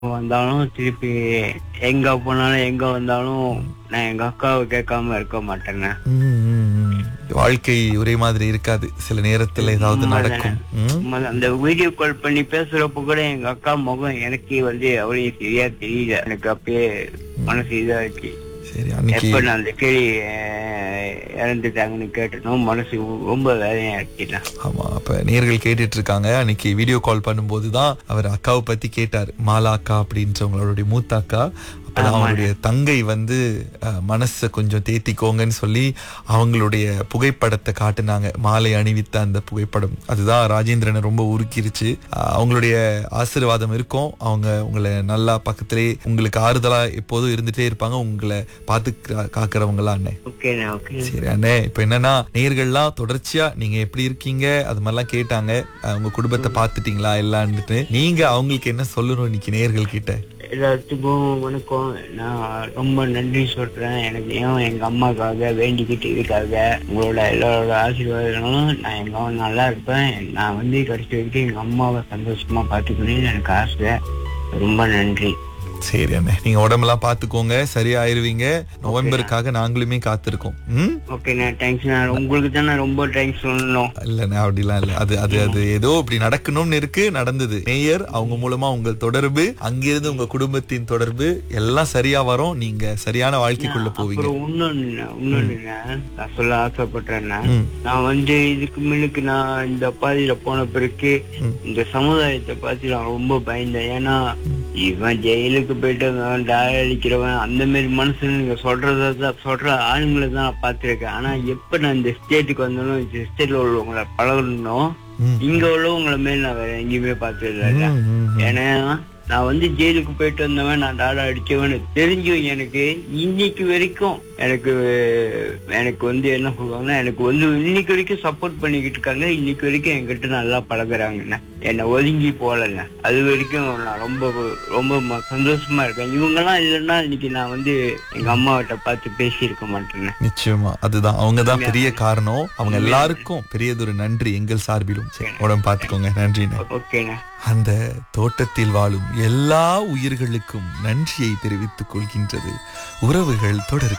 வந்தாலும் திருப்பி எங்க போனாலும் எங்க வந்தாலும் நான் எங்க அக்காவை கேட்காம இருக்க மாட்டேங்க ம், ம், ம். வாழ்க்கை ஒரே மாதிரி இருக்காது சில நேரத்துல ஏதாவது நடக்கும் ம்? உண்மைதான். அந்த வீடியோ கால் பண்ணி பேசுறப்ப கூட எங்க அக்கா முகம் எனக்கு வந்து அவ்வளவு சரியா தெரியல எனக்கு அப்பயே மனசு இதாச்சு சரி அன்னைக்கு எப்ப நான் அந்த கிளி அஹ், இறந்துட்டாங்கன்னு கேட்டனும் மனசு ரொம்ப வேதனையாச்சுண்ணா ஆமா அப்ப நேர்கள் கேட்டுட்டு இருக்காங்க அன்னைக்கு வீடியோ கால் பண்ணும்போது தான் அவர் அக்காவை பத்தி கேட்டார் மாலா அக்கா அப்படின்றவங்களுடைய மூத்த அக்கா அப்பதான் அவங்களுடைய தங்கை வந்து அஹ், மனசை கொஞ்சம் தேத்திக்கோங்கன்னு சொல்லி அவங்களுடைய புகைப்படத்தை காட்டுனாங்க மாலை அணிவித்த அந்த புகைப்படம் அதுதான் ராஜேந்திரனை ரொம்ப உருக்கிருச்சு அஹ், அவங்களுடைய ஆசீர்வாதம் இருக்கும் அவங்க உங்களை நல்லா பக்கத்திலே உங்களுக்கு ஆறுதலா எப்போதும் இருந்துட்டே இருப்பாங்க உங்களை பார்த்து கா- காக்கிறவங்களா அண்ணே ஓகேண்ணா ஓகே சரி அண்ணே இப்ப என்னன்னா நேர்கள்லாம் தொடர்ச்சியா நீங்க எப்படி இருக்கீங்க அது மாதிரிலாம் கேட்டாங்க அஹ் உங்க குடும்பத்தை பாத்துட்டீங்களா எல்லான்னுட்டு நீங்க அவங்களுக்கு என்ன சொல்லணும் இன்னைக்கு நேர்கள் கிட்ட எல்லாத்துக்கும் வணக்கம் நான் ரொம்ப நன்றி சொல்றேன் எனக்கு ஏன் எங்க அம்மாக்காக வேண்டிக்கிட்டு இதுக்காக உங்களோட எல்லாரோட ஆசீர்வாதங்களும் நான் எங்க அம்மா நல்லா இருப்பேன் நான் வந்து கடைசி வரைக்கும் எங்க அம்மாவை சந்தோஷமா பாத்துக்கணும்னு எனக்கு ஆசை ரொம்ப நன்றி சரி அண்ணே நீங்க உடம்பெல்லாம் பாத்துக்கோங்க சரியாயிருவீங்க நவம்பருக்காக நாங்களுமே காத்திருக்கோம் ம் ஓகேண்ணா தேங்க்ஸ்ண்ணா உங்களுக்கு தான் நான் ரொம்ப தேங்க்ஸ் சொல்லணும் இல்லண்ணே அப்படிலாம் இல்ல அது அது அது ஏதோ இப்படி நடக்கணும்னு இருக்கு நடந்தது மேயர் அவங்க மூலமா உங்க தொடர்பு அங்கிருந்து உங்க குடும்பத்தின் தொடர்பு எல்லாம் சரியா வரும் நீங்க சரியான வாழ்க்கைக்குள்ள போவீங்க அப்புறம் இன்னொன்னு இன்னொன்னுண்ணா நான் சொல்ல ஆசைப்பட்டேன்னா ம். நான் வந்து இதுக்கு முன்னுக்கு நான் இந்த பாதையில போன பிறகு ம். இந்த சமுதாயத்தை பார்த்து நான் ரொம்ப பயந்தேன் ஏன்னா இவன் ஜெயிலுக்கு போயிட்டு அவன் டாய் அடிக்கிறவன் அந்த மாதிரி மனுஷனுங்க சொல்றத தான் சொல்ற ஆளுங்களை தான் நான் பார்த்திருக்கேன் ஆனா எப்ப நான் இந்த ஸ்டேட்டுக்கு வந்தாலும் இந்த ஸ்டேட்ல உள்ளவங்களை பழகணும் ம். இங்க உள்ளவங்கள மேல் நான் வேற எங்கேயுமே பார்த்தது இல்லை ம், ம், ம். ஏன்னா நான் வந்து ஜெயிலுக்கு போயிட்டு வந்தவன் நான் டாடா அடிச்சவன் தெரிஞ்சும் எனக்கு இன்னைக்கு வரைக்கும் எனக்கு எனக்கு வந்து என்ன சொல்லுவாங்கன்னா எனக்கு வந்து இன்னைக்கு வரைக்கும் சப்போர்ட் பண்ணிக்கிட்டு இருக்காங்க இன்னைக்கு வரைக்கும் என்கிட்ட நல்லா பழகுறாங்கண்ணே என்னை ஒதுங்கி போகலங்க அது வரைக்கும் நான் ரொம்ப ரொம்ப ம- சந்தோஷமா இருக்கேன் இவங்கெல்லாம் இல்லைன்னா இன்னைக்கு நான் வந்து எங்க அம்மாவிட்ட பார்த்து பேசியிருக்க மாட்டேன்னு நிச்சயமா அதுதான் அவங்க தான் பெரிய காரணம் அவங்க எல்லாருக்கும் பெரியதொரு நன்றி எங்கள் சார்பிலும் சரி, உடம்பு பாத்துக்கோங்க நன்றிண்ணே ஓகேண்ணே அந்த தோட்டத்தில் வாழும் எல்லா உயிர்களுக்கும் நன்றியை தெரிவித்துக் கொள்கின்றது உறவுகள் தொடர்கிறது